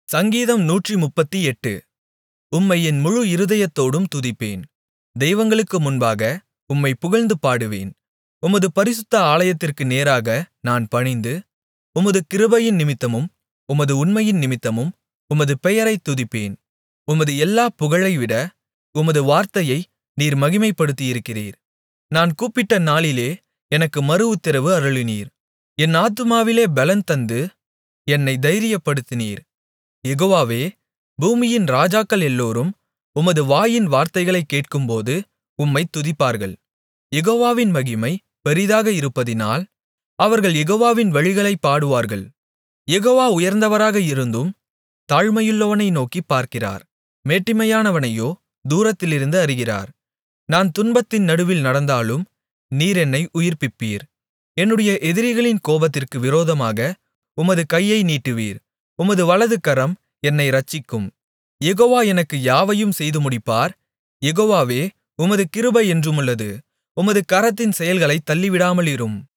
சங்கீதம் நூற்றுமுப்பத்தெட்டு உம்மை என் முழு இருதயத்தோடும் துதிப்பேன் தெய்வங்களுக்கு முன்பாக உம்மைப் புகழ்ந்து பாடுவேன் உமது பரிசுத்த ஆலயத்திற்கு நேராக நான் பணிந்து உமது கிருபையின் நிமித்தமும் உமது உண்மையின் நிமித்தமும் உமது பெயரைத் துதிப்பேன் உமது எல்லாப் புகழைவிட உமது வார்த்தையை நீர் மகிமைப்படுத்தியிருக்கிறீர் நான் கூப்பிட்ட நாளிலே எனக்கு மறுஉத்திரவு அருளினீர் என் ஆத்துமாவிலே பெலன் தந்து என்னைத் தைரியப்படுத்தினீர் யெகோவாவே பூமியின் ராஜாக்கள் எல்லோரும் உமது வாயின் வார்த்தைகளைக் கேட்கும்போது உம்மைத் துதிப்பார்கள் யெகோவாவின் மகிமை பெரிதாக இருப்பதினால் அவர்கள் யெகோவாவின் வழிகளைப் பாடுவார்கள் யெகோவா உயர்ந்தவராக இருந்தும் தாழ்மையுள்ளவனை நோக்கிப் பார்க்கிறார் மேட்டிமையானவனையோ தூரத்திலிருந்து அறிகிறார் நான் துன்பத்தின் நடுவில் நடந்தாலும் நீர் என்னை உயிர்ப்பிப்பீர் என்னுடைய எதிரிகளின் கோபத்திற்கு விரோதமாக உமது கையை நீட்டுவீர் உமது வலதுகரம் என்னை இரட்சிக்கும் யெகோவா எனக்கு யாவையும் செய்து முடிப்பார் யெகோவாவே உமது கிருபை என்றுமுள்ளது உமது கரத்தின் செயல்களைத் தள்ளிவிடாமலிரும்